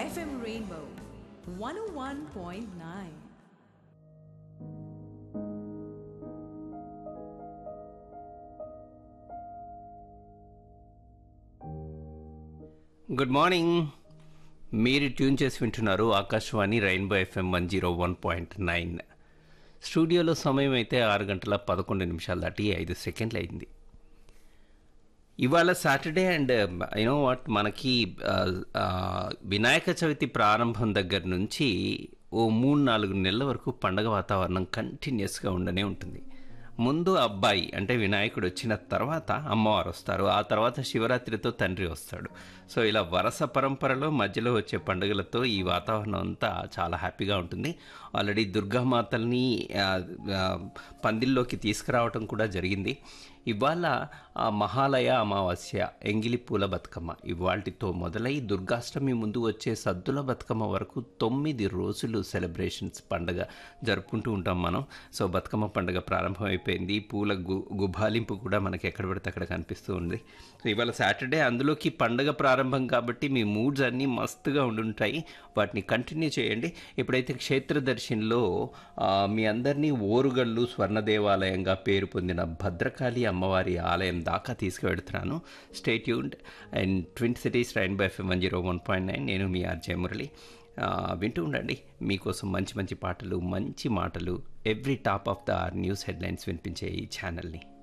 FM Rainbow 101.9. Good morning మీరు tune చేసి వింటున్నారు Akashvani rainbow FM one zero one point nine స్టూడియోలో సమయం అయితే ఆరు గంటల పదకొండు నిమిషాలు దాటి ఐదు సెకండ్లు అయింది ఇవాళ సాటర్డే అండ్ యూనో వాట్ మనకి ఆ, ఆ, వినాయక చవితి ప్రారంభం దగ్గర నుంచి ఓ మూడు నాలుగు నెలల వరకు పండగ వాతావరణం కంటిన్యూస్గా ఉండనే ఉంటుంది ముందు అబ్బాయి అంటే వినాయకుడు వచ్చిన తర్వాత అమ్మవారు వస్తారు ఆ తర్వాత శివరాత్రితో తండ్రి వస్తాడు సో ఇలా వరస పరంపరలో మధ్యలో వచ్చే పండుగలతో ఈ వాతావరణం అంతా చాలా హ్యాపీగా ఉంటుంది ఆల్రెడీ దుర్గామాతల్ని ఆ, ఆ, పందిల్లోకి తీసుకురావటం కూడా జరిగింది ఇవాళ ఆ మహాలయ అమావాస్య ఎంగిలి పూల బతుకమ్మ ఇవాళతో మొదలై దుర్గాష్టమి ముందు వచ్చే సద్దుల బతుకమ్మ వరకు తొమ్మిది రోజులు సెలబ్రేషన్స్ పండగ జరుపుకుంటూ ఉంటాం మనం సో బతుకమ్మ పండుగ ప్రారంభమైపోయింది పూల గు గుబాలింపు కూడా మనకి ఎక్కడ పడితే అక్కడ కనిపిస్తూ ఉంది సో ఇవాళ సాటర్డే అందులోకి పండగ ప్రారంభం కాబట్టి మీ మూడ్స్ అన్నీ మస్తుగా ఉండుంటాయి వాటిని కంటిన్యూ చేయండి ఇప్పుడైతే క్షేత్ర దర్శన్లో ఆ, మీ అందరినీ ఓరుగల్లు స్వర్ణ దేవాలయంగా పేరు పొందిన భద్రకాళి అమ్మవారి ఆలయం దాకా తీసుకువెడుతున్నాను stay tuned and twin cities rainbow FM one zero one point nine నేను మీ ఆర్జే మురళి ఆ, వింటూ ఉండండి మీకోసం మంచి మంచి పాటలు మంచి మాటలు every top of the news headlines వినిపించే ఈ ఛానల్ని